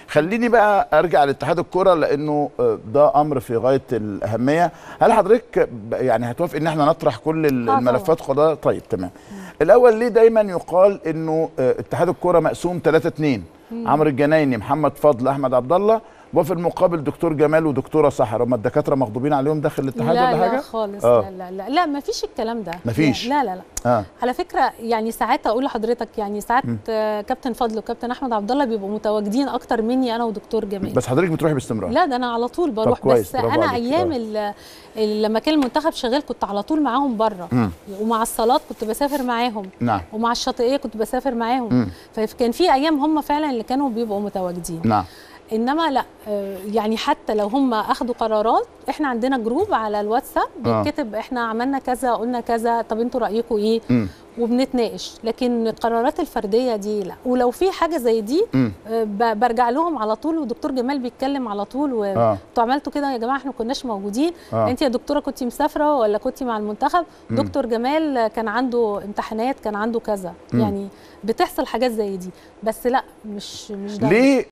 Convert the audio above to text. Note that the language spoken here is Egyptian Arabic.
خليني بقى ارجع لاتحاد الكره لانه آه، ده امر في غايه الاهميه هل حضرتك ب- يعني هتوافق ان احنا نطرح كل ال- آه، الملفات قضايا طيب تمام الاول ليه دايما يقال انه آه، اتحاد الكره مقسوم 3 2 عمرو الجنايني محمد فضل احمد عبد الله وفي المقابل دكتور جمال ودكتوره سحر هم الدكاتره مغضوبين عليهم داخل الاتحاد لا ولا لا حاجه خالص آه. لا لا لا لا ما فيش الكلام ده مفيش. لا لا لا اه على فكره يعني ساعات اقول لحضرتك يعني ساعات آه، كابتن فضل وكابتن احمد عبد الله بيبقوا متواجدين اكتر مني انا ودكتور جمال بس حضرتك بتروحي باستمرار لا ده انا على طول بروح كويس، بس برافو انا عليك. ايام آه. ال- ال- لما كان المنتخب شغال كنت على طول معاهم بره مم. ومع الصالات كنت بسافر معاهم نعم ومع الشاطئيه كنت بسافر معاهم مم. فكان في ايام هم فعلا اللي كانوا بيبقوا متواجدين نعم انما لا آه، يعني حتى لو هم اخدوا قرارات احنا عندنا جروب على الواتساب آه. بيتكتب احنا عملنا كذا قلنا كذا طب انتوا رايكم ايه مم. وبنتناقش لكن القرارات الفرديه دي لا ولو في حاجه زي دي مم. آه، ب- برجع لهم على طول ودكتور جمال بيتكلم على طول وانتوا اه عملتوا كده يا جماعه احنا ما كناش موجودين آه. انت يا دكتوره كنت مسافره ولا كنت مع المنتخب مم. دكتور جمال كان عنده امتحانات كان عنده كذا مم. يعني بتحصل حاجات زي دي بس لا مش مش ده ليه